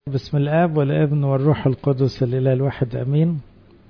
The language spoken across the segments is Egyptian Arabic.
بسم الآب والابن والروح القدس الإله الواحد أمين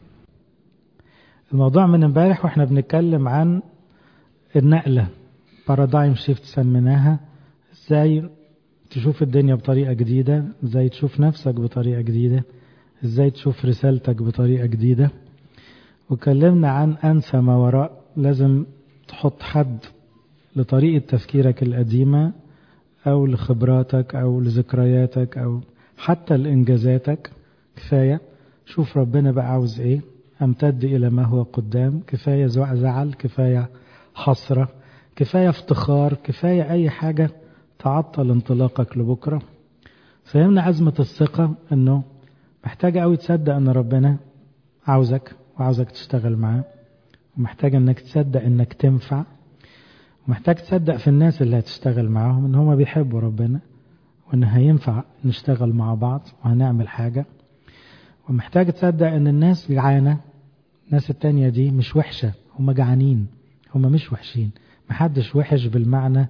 الموضوع من امبارح واحنا بنتكلم عن النقلة بارادايم شيفت سميناها ازاي تشوف الدنيا بطريقة جديدة ازاي تشوف نفسك بطريقة جديدة ازاي تشوف رسالتك بطريقة جديدة وكلمنا عن أنسى ما وراء لازم تحط حد لطريقة تفكيرك القديمة أو لخبراتك أو لذكرياتك أو حتى لإنجازاتك كفاية شوف ربنا بقى عاوز إيه أمتد إلى ما هو قدام كفاية زعل كفاية حسرة كفاية افتخار كفاية أي حاجة تعطل انطلاقك لبكرة فهمنا أزمة الثقة أنه محتاج أوي تصدق أن ربنا عاوزك وعاوزك تشتغل معاه ومحتاج أنك تصدق أنك تنفع ومحتاج تصدق في الناس اللي هتشتغل معاهم ان هما بيحبوا ربنا وان هينفع نشتغل مع بعض وهنعمل حاجة ومحتاج تصدق ان الناس جعانة الناس التانية دي مش وحشة هما جعانين هما مش وحشين محدش وحش بالمعنى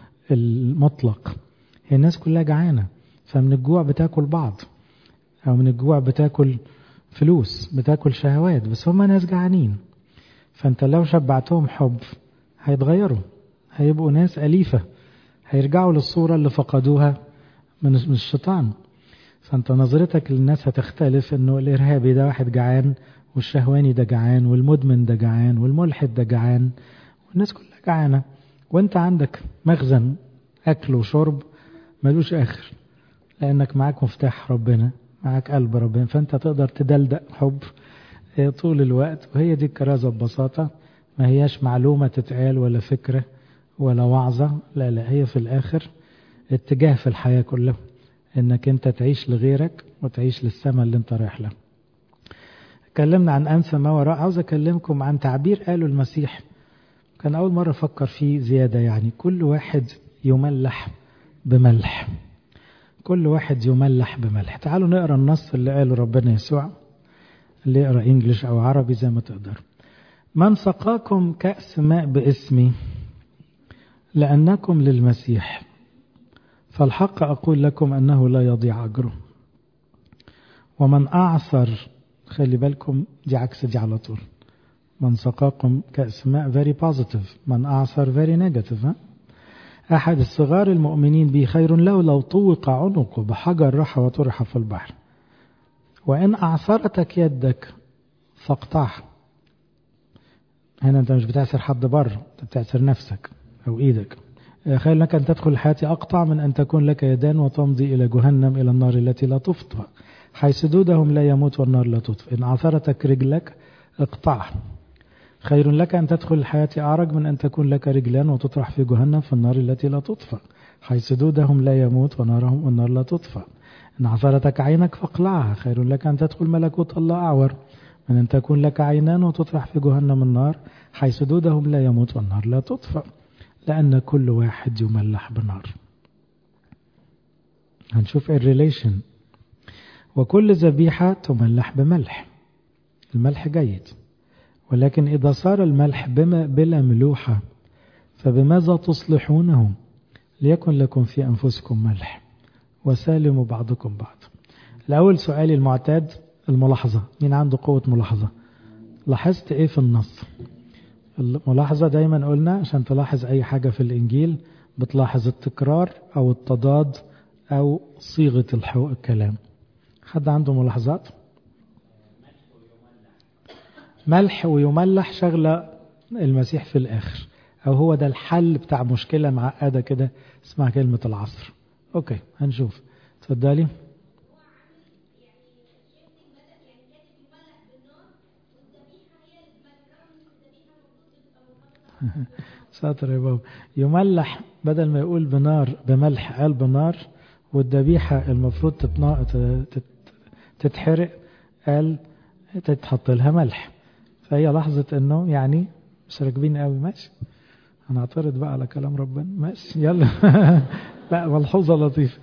المطلق هي الناس كلها جعانة فمن الجوع بتاكل بعض او من الجوع بتاكل فلوس بتاكل شهوات بس هما ناس جعانين فانت لو شبعتهم حب هيتغيروا هيبقوا ناس أليفة هيرجعوا للصورة اللي فقدوها من الشيطان فأنت نظرتك للناس هتختلف إنه الإرهابي ده واحد جعان والشهواني ده جعان والمدمن ده جعان والملحد ده جعان والناس كلها جعانة وأنت عندك مخزن أكل وشرب ملوش آخر لأنك معاك مفتاح ربنا معاك قلب ربنا فأنت تقدر تدلدق حب طول الوقت وهي دي الكرازة ببساطة ما هياش معلومة تتقال ولا فكرة ولا وعظة لا لا هي في الآخر اتجاه في الحياة كلها انك انت تعيش لغيرك وتعيش للسماء اللي انت رايح لها اتكلمنا عن أنسى ما وراء عاوز أكلمكم عن تعبير قاله المسيح كان أول مرة أفكر فيه زيادة يعني كل واحد يملح بملح كل واحد يملح بملح تعالوا نقرأ النص اللي قاله ربنا يسوع اللي يقرأ إنجليش أو عربي زي ما تقدر من سقاكم كأس ماء باسمي لأنكم للمسيح فالحق أقول لكم أنه لا يضيع أجره ومن أعصر خلي بالكم دي عكس دي على طول من سقاكم كأس ماء very positive من أعصر very negative ها؟ أحد الصغار المؤمنين به خير له لو طوق عنقه بحجر رح وطرح في البحر وإن أعصرتك يدك فاقطعها هنا أنت مش بتعسر حد بره أنت بتعسر نفسك أو إيدك خير لك أن تدخل حياتي أقطع من أن تكون لك يدان وتمضي إلى جهنم إلى النار التي لا تفطى حيث دودهم لا يموت والنار لا تطفئ إن عثرتك رجلك اقطعها خير لك أن تدخل الحياة أعرج من أن تكون لك رجلان وتطرح في جهنم في النار التي لا تطفى حيث دودهم لا يموت ونارهم والنار لا تطفى إن عثرتك عينك فاقلعها خير لك أن تدخل ملكوت الله أعور من أن تكون لك عينان وتطرح في جهنم النار حيث دودهم لا يموت والنار لا تطفى لأن كل واحد يملح بنار هنشوف الريليشن وكل ذبيحة تملح بملح الملح جيد ولكن إذا صار الملح بما بلا ملوحة فبماذا تصلحونه ليكن لكم في أنفسكم ملح وسالموا بعضكم بعض الأول سؤالي المعتاد الملاحظة مين عنده قوة ملاحظة لاحظت إيه في النص الملاحظة دايما قلنا عشان تلاحظ أي حاجة في الإنجيل بتلاحظ التكرار أو التضاد أو صيغة الكلام حد عنده ملاحظات ملح ويملح شغلة المسيح في الآخر أو هو ده الحل بتاع مشكلة معقدة كده اسمها كلمة العصر أوكي هنشوف تفضلي شاطر يا بابا يملح بدل ما يقول بنار بملح قال بنار والذبيحة المفروض تتحرق قال تتحط لها ملح فهي لحظة انه يعني مش راكبين قوي ماشي هنعترض بقى على كلام ربنا ماشي يلا لا ملحوظة لطيفة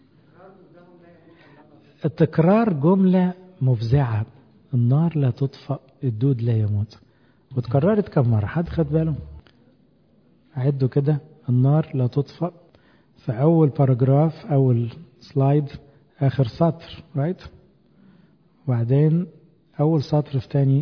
التكرار جملة مفزعة النار لا تطفأ الدود لا يموت وتكررت كم مرة حد خد باله عدوا كده النار لا تطفأ في أول باراجراف أول سلايد آخر سطر رايت وبعدين أول سطر في تاني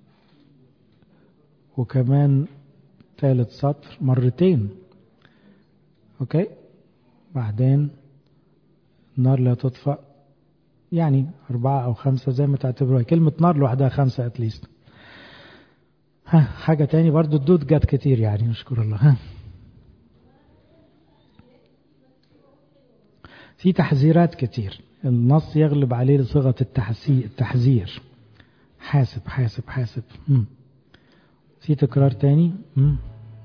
وكمان ثالث سطر مرتين أوكي بعدين النار لا تطفأ يعني أربعة أو خمسة زي ما تعتبروها كلمة نار لوحدها خمسة أتليست ها حاجة تاني برضو الدود جت كتير يعني نشكر الله ها في تحذيرات كتير النص يغلب عليه لصيغة التحذير حاسب حاسب حاسب مم. في تكرار تاني مم.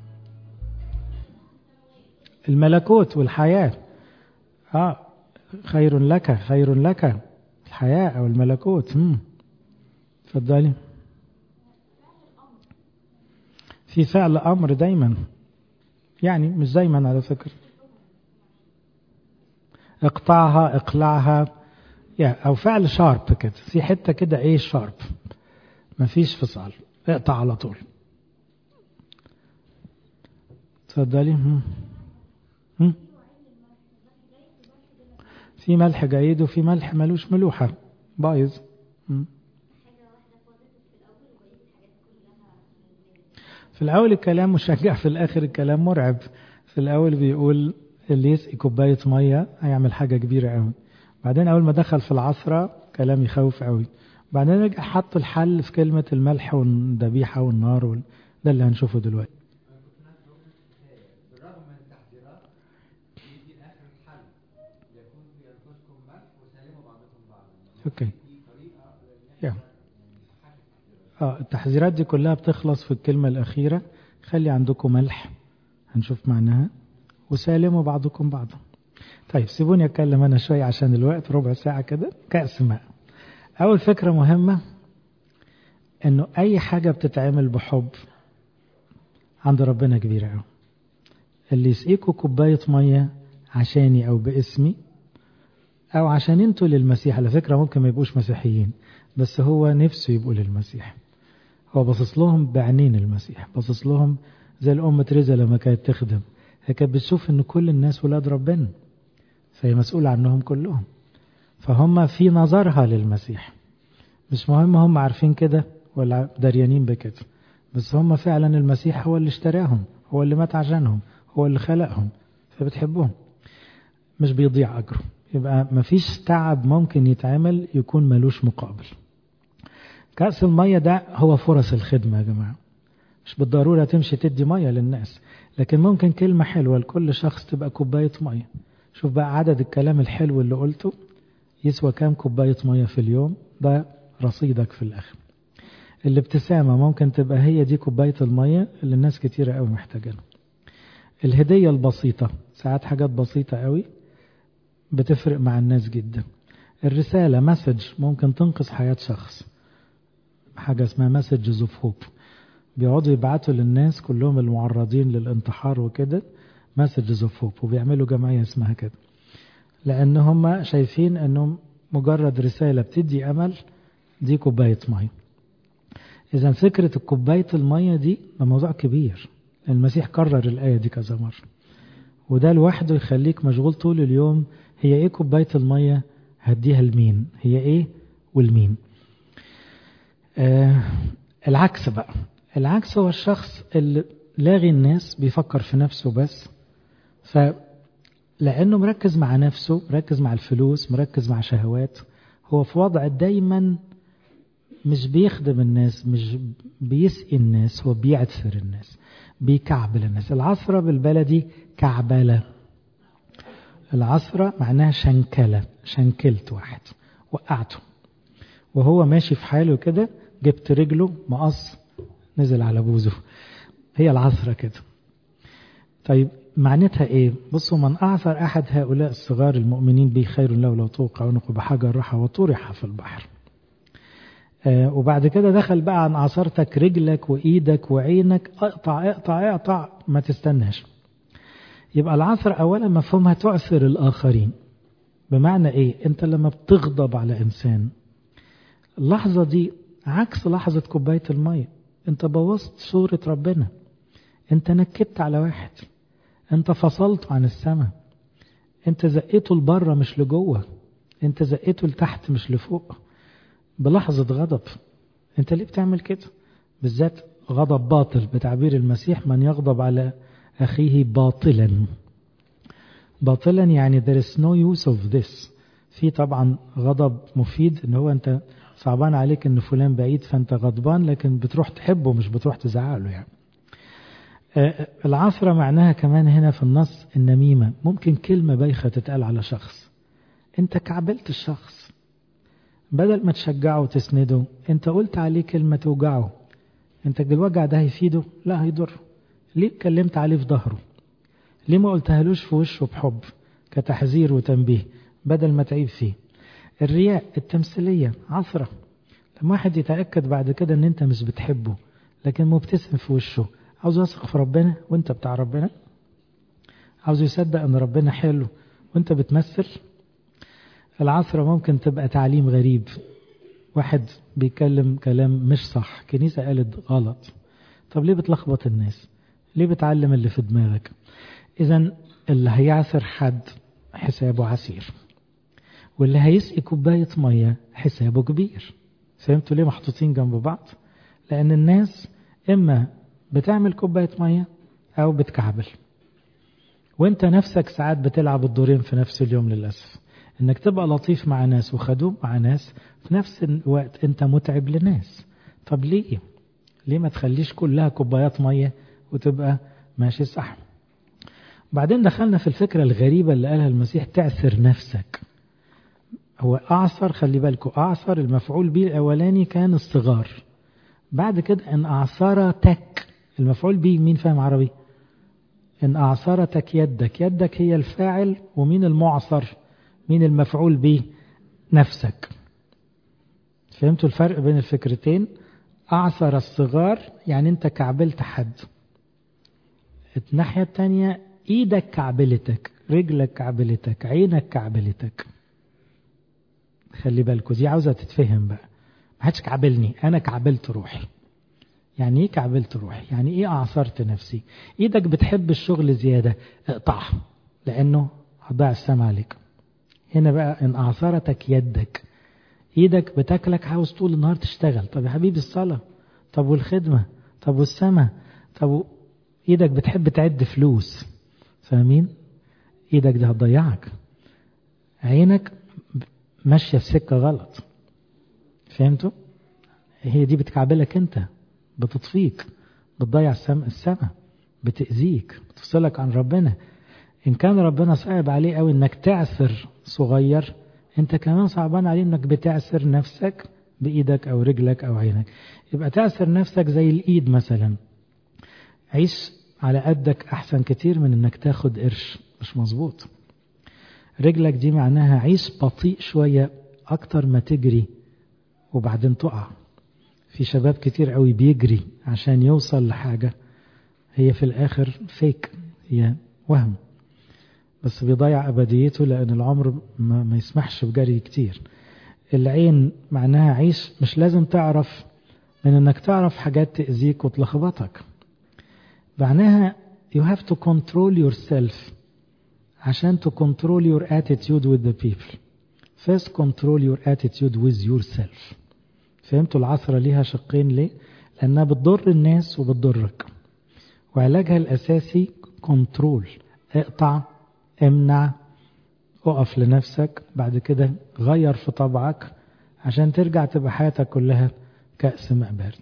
الملكوت والحياة آه خير لك خير لك الحياة أو الملكوت مم. تفضلي في فعل أمر دايما يعني مش دايما على فكرة اقطعها اقلعها يعني أو فعل شارب كده في حتة كده ايه شارب مفيش فصال اقطع على طول تفضلي في ملح جيد وفي ملح ملوش ملوحة بايظ في الأول الكلام مشجع في الآخر الكلام مرعب في الأول بيقول اللي يسقي كوباية مية هيعمل حاجة كبيرة قوي بعدين أول ما دخل في العصرة كلام يخوف قوي بعدين رجع حط الحل في كلمة الملح والذبيحة والنار وال... ده اللي هنشوفه دلوقتي اوكي yeah. اه التحذيرات دي كلها بتخلص في الكلمة الأخيرة خلي عندكم ملح هنشوف معناها وسالموا بعضكم بعضا طيب سيبوني أتكلم أنا شوية عشان الوقت ربع ساعة كده كأس ماء أول فكرة مهمة إنه أي حاجة بتتعمل بحب عند ربنا كبيرة أوي اللي يسقيكوا كوباية مية عشاني أو باسمي أو عشان انتوا للمسيح على فكرة ممكن ما يبقوش مسيحيين بس هو نفسه يبقوا للمسيح هو باصص لهم بعينين المسيح باصص لهم زي الأم تريزا لما كانت تخدم هي كانت بتشوف إن كل الناس ولاد ربنا فهي مسؤولة عنهم كلهم فهم في نظرها للمسيح مش مهم هم عارفين كده ولا دريانين بكده بس هم فعلا المسيح هو اللي اشتراهم هو اللي مات عشانهم هو اللي خلقهم فبتحبهم مش بيضيع أجره يبقى مفيش تعب ممكن يتعمل يكون ملوش مقابل كأس المية ده هو فرص الخدمة يا جماعة مش بالضرورة تمشي تدي مية للناس لكن ممكن كلمة حلوة لكل شخص تبقى كوباية مية شوف بقى عدد الكلام الحلو اللي قلته يسوى كام كوباية مية في اليوم ده رصيدك في الآخر الابتسامة ممكن تبقى هي دي كوباية المية اللي الناس كتيرة قوي محتاجينها الهدية البسيطة ساعات حاجات بسيطة قوي بتفرق مع الناس جدا الرسالة مسج ممكن تنقذ حياة شخص حاجة اسمها مسجز اوف هوب بيقعدوا يبعتوا للناس كلهم المعرضين للانتحار وكده مسجز اوف هوب وبيعملوا جمعية اسمها كده لأن هم شايفين أنهم مجرد رسالة بتدي أمل دي كوباية مية إذا فكرة الكوباية المية دي ده موضوع كبير المسيح كرر الآية دي كذا مرة وده لوحده يخليك مشغول طول اليوم هي ايه كوباية المية هديها لمين هي ايه والمين آه العكس بقى العكس هو الشخص اللي لاغي الناس بيفكر في نفسه بس فلأنه مركز مع نفسه مركز مع الفلوس مركز مع شهوات هو في وضع دايما مش بيخدم الناس مش بيسقي الناس هو بيعثر الناس بيكعبل الناس العصرة بالبلدي كعبلة العصرة معناها شنكلة شنكلت واحد وقعته وهو ماشي في حاله كده جبت رجله مقص نزل على بوزه هي العصرة كده طيب معناتها ايه بصوا من اعثر احد هؤلاء الصغار المؤمنين به خير له لو توقع عنقه بحجر راح وطرح في البحر آه وبعد كده دخل بقى عن عصرتك رجلك وايدك وعينك اقطع اقطع اقطع ما تستناش يبقى العصر اولا مفهومها تعثر الاخرين بمعنى ايه انت لما بتغضب على انسان اللحظة دي عكس لحظة كوباية المية انت بوظت صورة ربنا انت نكبت على واحد انت فصلته عن السماء انت زقيته لبره مش لجوه انت زقيته لتحت مش لفوق بلحظة غضب انت ليه بتعمل كده بالذات غضب باطل بتعبير المسيح من يغضب على أخيه باطلا باطلا يعني there is no use of this في طبعا غضب مفيد ان هو انت صعبان عليك ان فلان بعيد فانت غضبان لكن بتروح تحبه مش بتروح تزعله يعني العثرة معناها كمان هنا في النص النميمة ممكن كلمة بايخة تتقال على شخص انت كعبلت الشخص بدل ما تشجعه وتسنده انت قلت عليه كلمة توجعه انت الوجع ده هيفيده لا هيضره ليه اتكلمت عليه في ظهره ليه ما قلتهالوش في وشه بحب كتحذير وتنبيه بدل ما تعيب فيه الرياء التمثيلية عثرة لما واحد يتأكد بعد كده ان انت مش بتحبه لكن مبتسم في وشه عاوز يثق في ربنا وانت بتاع ربنا عاوز يصدق ان ربنا حلو وانت بتمثل العثرة ممكن تبقى تعليم غريب واحد بيتكلم كلام مش صح كنيسة قالت غلط طب ليه بتلخبط الناس ليه بتعلم اللي في دماغك اذا اللي هيعثر حد حسابه عسير واللي هيسقي كوباية مية حسابه كبير فهمتوا ليه محطوطين جنب بعض لأن الناس إما بتعمل كوباية مية أو بتكعبل وانت نفسك ساعات بتلعب الدورين في نفس اليوم للأسف انك تبقى لطيف مع ناس وخدوم مع ناس في نفس الوقت انت متعب لناس طب ليه ليه ما تخليش كلها كوبايات مية وتبقى ماشي صح بعدين دخلنا في الفكرة الغريبة اللي قالها المسيح تعثر نفسك هو أعصر خلي بالكم أعصر المفعول به الأولاني كان الصغار بعد كده إن أعصرتك المفعول به مين فاهم عربي إن أعصرتك يدك يدك هي الفاعل ومين المعصر مين المفعول به نفسك فهمتوا الفرق بين الفكرتين أعصر الصغار يعني أنت كعبلت حد الناحية التانية إيدك كعبلتك رجلك كعبلتك عينك كعبلتك خلي بالكوا دي عاوزة تتفهم بقى ما حدش كعبلني أنا كعبلت روحي يعني ايه كعبلت روحي يعني ايه اعصرت نفسي ايدك بتحب الشغل زيادة اقطعها لانه هضيع السما عليك هنا بقى ان اعصرتك يدك ايدك بتاكلك عاوز طول النهار تشتغل طب يا حبيبي الصلاة طب والخدمة طب والسما طب ايدك بتحب تعد فلوس فاهمين ايدك ده هتضيعك عينك ماشية في سكة غلط فهمتوا هي دي بتكعبلك انت بتطفيك بتضيع السماء السماء بتأذيك بتفصلك عن ربنا إن كان ربنا صعب عليه أو إنك تعثر صغير أنت كمان صعبان عليه إنك بتعثر نفسك بإيدك أو رجلك أو عينك يبقى تعثر نفسك زي الإيد مثلا عيش على قدك أحسن كتير من إنك تاخد قرش مش مظبوط رجلك دي معناها عيش بطيء شوية أكتر ما تجري وبعدين تقع في شباب كتير قوي بيجري عشان يوصل لحاجة هي في الآخر فيك هي وهم بس بيضيع أبديته لأن العمر ما, ما يسمحش بجري كتير العين معناها عيش مش لازم تعرف من انك تعرف حاجات تأذيك وتلخبطك معناها you have to control yourself عشان to control your attitude with the people first control your attitude with yourself فهمتوا العصرة ليها شقين ليه لأنها بتضر الناس وبتضرك وعلاجها الأساسي كنترول اقطع امنع اقف لنفسك بعد كده غير في طبعك عشان ترجع تبقى حياتك كلها كأس ماء بارد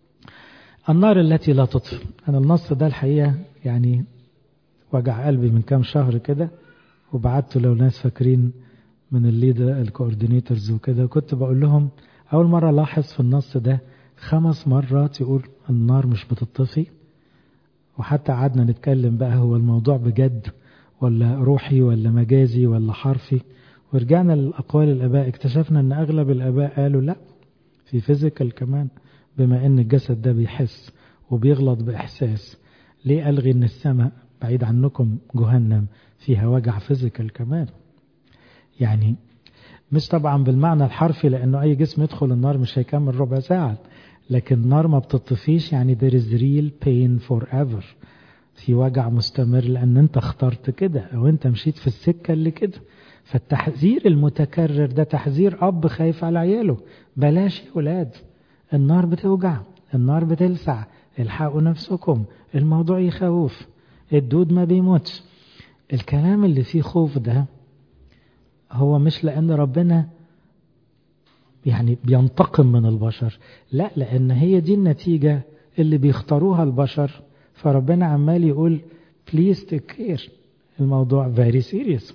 النار التي لا تطفئ أنا النص ده الحقيقة يعني وجع قلبي من كام شهر كده وبعته لو ناس فاكرين من الليدر الكوردينيتورز وكده كنت بقول لهم أول مرة لاحظ في النص ده خمس مرات يقول النار مش بتطفي وحتى قعدنا نتكلم بقى هو الموضوع بجد ولا روحي ولا مجازي ولا حرفي ورجعنا لأقوال الآباء اكتشفنا أن أغلب الآباء قالوا لا في فيزيكال كمان بما أن الجسد ده بيحس وبيغلط بإحساس ليه ألغي أن السماء بعيد عنكم جهنم فيها وجع فيزيكال كمان يعني مش طبعا بالمعنى الحرفي لأنه أي جسم يدخل النار مش هيكمل ربع ساعة لكن النار ما بتطفيش يعني there is real pain forever في وجع مستمر لأن أنت اخترت كده أو أنت مشيت في السكة اللي كده فالتحذير المتكرر ده تحذير أب خايف على عياله بلاش يا ولاد النار بتوجع النار بتلسع الحقوا نفسكم الموضوع يخوف الدود ما بيموتش الكلام اللي فيه خوف ده هو مش لأن ربنا يعني بينتقم من البشر لا لأن هي دي النتيجة اللي بيختاروها البشر فربنا عمال يقول please take care الموضوع very serious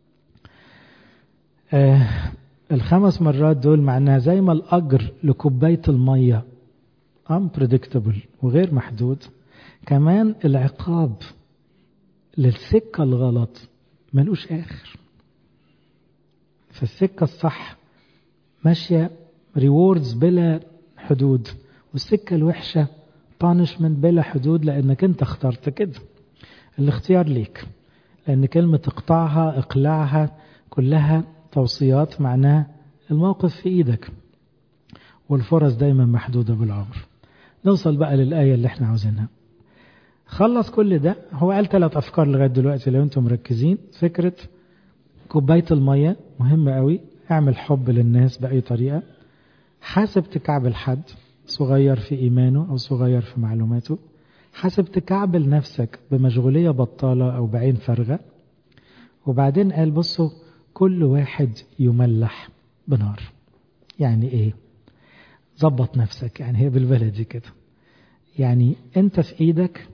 آه الخمس مرات دول معناها زي ما الأجر لكوباية المية unpredictable وغير محدود كمان العقاب للسكة الغلط ملوش آخر فالسكة الصح ماشية ريوردز بلا حدود والسكة الوحشة بانشمنت بلا حدود لأنك أنت اخترت كده الاختيار ليك لأن كلمة اقطعها اقلعها كلها توصيات معناها الموقف في إيدك والفرص دايما محدودة بالعمر نوصل بقى للآية اللي احنا عاوزينها خلص كل ده هو قال ثلاث أفكار لغاية دلوقتي لو أنتم مركزين فكرة كوباية المية مهمة قوي اعمل حب للناس بأي طريقة حاسب تكعبل حد صغير في إيمانه أو صغير في معلوماته حاسب تكعبل نفسك بمشغولية بطالة أو بعين فارغة وبعدين قال بصوا كل واحد يملح بنار يعني ايه ظبط نفسك يعني هي بالبلدي كده يعني انت في ايدك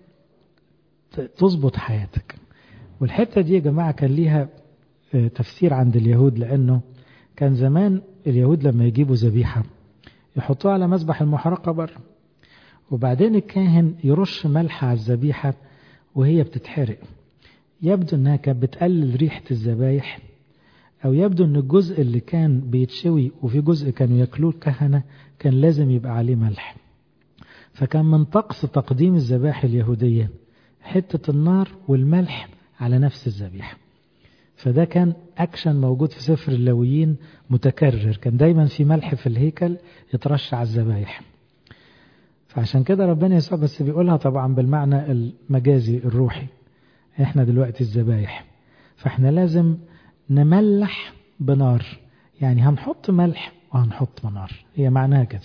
تظبط حياتك والحتة دي يا جماعة كان ليها تفسير عند اليهود لأنه كان زمان اليهود لما يجيبوا ذبيحة يحطوها على مذبح المحرقة بره وبعدين الكاهن يرش ملح على الذبيحة وهي بتتحرق يبدو انها كانت بتقلل ريحة الذبايح او يبدو ان الجزء اللي كان بيتشوي وفي جزء كانوا ياكلوه الكهنة كان لازم يبقى عليه ملح فكان من طقس تقديم الذبائح اليهودية حتة النار والملح على نفس الذبيحة فده كان أكشن موجود في سفر اللويين متكرر كان دايما في ملح في الهيكل يترش على الذبايح فعشان كده ربنا يسوع بس بيقولها طبعا بالمعنى المجازي الروحي احنا دلوقتي الذبايح فاحنا لازم نملح بنار يعني هنحط ملح وهنحط نار هي معناها كده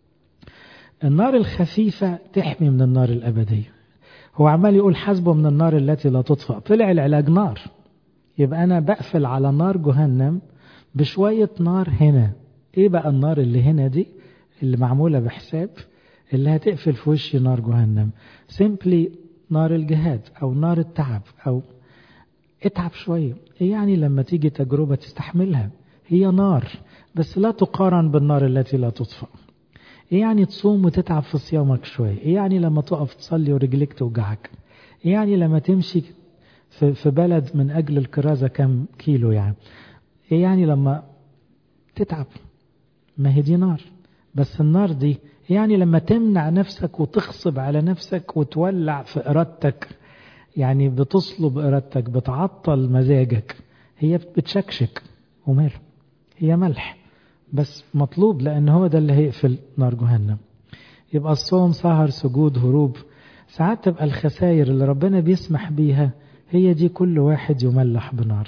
النار الخفيفة تحمي من النار الأبدية هو عمال يقول حسبه من النار التي لا تطفأ طلع العلاج نار يبقى أنا بقفل على نار جهنم بشوية نار هنا إيه بقى النار اللي هنا دي اللي معمولة بحساب اللي هتقفل في وشي نار جهنم سيمبلي نار الجهاد أو نار التعب أو اتعب شوية إيه يعني لما تيجي تجربة تستحملها هي نار بس لا تقارن بالنار التي لا تطفأ إيه يعني تصوم وتتعب في صيامك شوية إيه يعني لما تقف تصلي ورجلك توجعك إيه يعني لما تمشي في بلد من أجل الكرازة كم كيلو يعني إيه يعني لما تتعب ما هي دي نار بس النار دي يعني لما تمنع نفسك وتغصب على نفسك وتولع في إرادتك يعني بتصلب إرادتك بتعطل مزاجك هي بتشكشك وماله هي ملح بس مطلوب لأن هو ده اللي هيقفل نار جهنم يبقى الصوم سهر سجود هروب ساعات تبقى الخسائر اللي ربنا بيسمح بيها هي دي كل واحد يملح بنار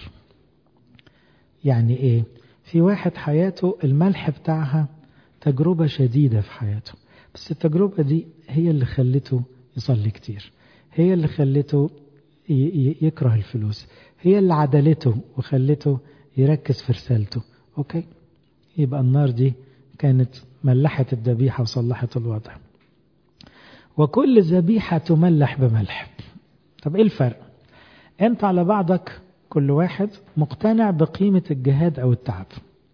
يعني ايه في واحد حياته الملح بتاعها تجربة شديدة في حياته بس التجربة دي هي اللي خلته يصلي كتير هي اللي خلته يكره الفلوس هي اللي عدلته وخلته يركز في رسالته اوكي يبقى النار دي كانت ملحت الذبيحة وصلحت الوضع وكل ذبيحة تملح بملح طب ايه الفرق انت على بعضك كل واحد مقتنع بقيمة الجهاد او التعب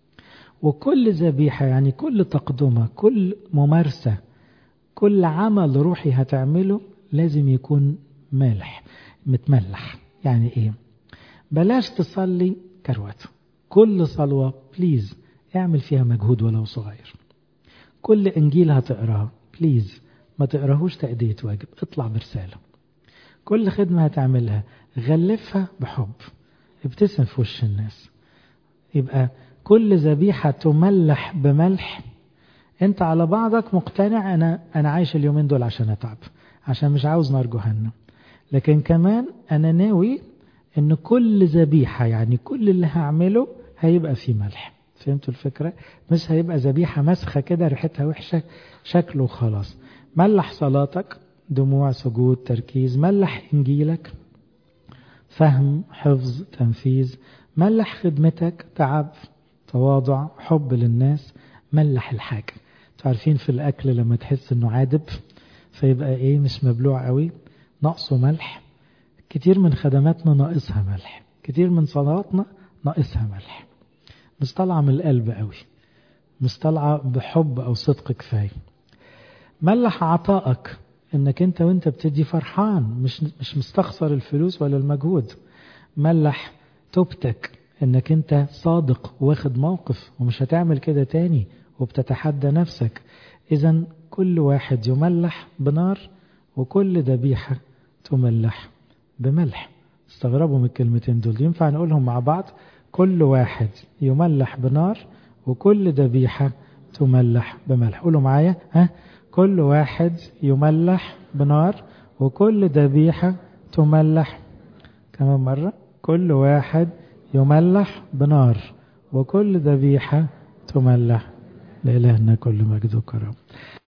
وكل ذبيحة يعني كل تقدمة كل ممارسة كل عمل روحي هتعمله لازم يكون مالح متملح يعني ايه بلاش تصلي كروات كل صلوة بليز اعمل فيها مجهود ولو صغير كل انجيل هتقراه بليز ما تقراهوش تأدية واجب اطلع برسالة كل خدمة هتعملها غلفها بحب ابتسم في وش الناس يبقى كل ذبيحة تملح بملح انت على بعضك مقتنع انا انا عايش اليومين دول عشان اتعب عشان مش عاوز نار جهنم لكن كمان انا ناوي ان كل ذبيحة يعني كل اللي هعمله هيبقى فيه ملح فهمتوا الفكرة مش هيبقى ذبيحة مسخة كده ريحتها وحشة شكله خلاص ملح صلاتك دموع سجود تركيز ملح إنجيلك فهم حفظ تنفيذ ملح خدمتك تعب تواضع حب للناس ملح الحاجة عارفين في الأكل لما تحس أنه عادب فيبقى إيه مش مبلوع قوي نقصه ملح كتير من خدماتنا ناقصها ملح كتير من صلواتنا ناقصها ملح مش طالعة من القلب قوي مش طالعة بحب أو صدق كفاية ملح عطائك انك انت وانت بتدي فرحان مش مش مستخسر الفلوس ولا المجهود ملح توبتك انك انت صادق واخد موقف ومش هتعمل كده تاني وبتتحدى نفسك اذا كل واحد يملح بنار وكل ذبيحة تملح بملح استغربوا من الكلمتين دول ينفع نقولهم مع بعض كل واحد يملح بنار وكل ذبيحة تملح بملح قولوا معايا ها كل واحد يملح بنار وكل ذبيحة تملح كمان مرة كل واحد يملح بنار وكل ذبيحة تملح لإلهنا كل مجد وكرم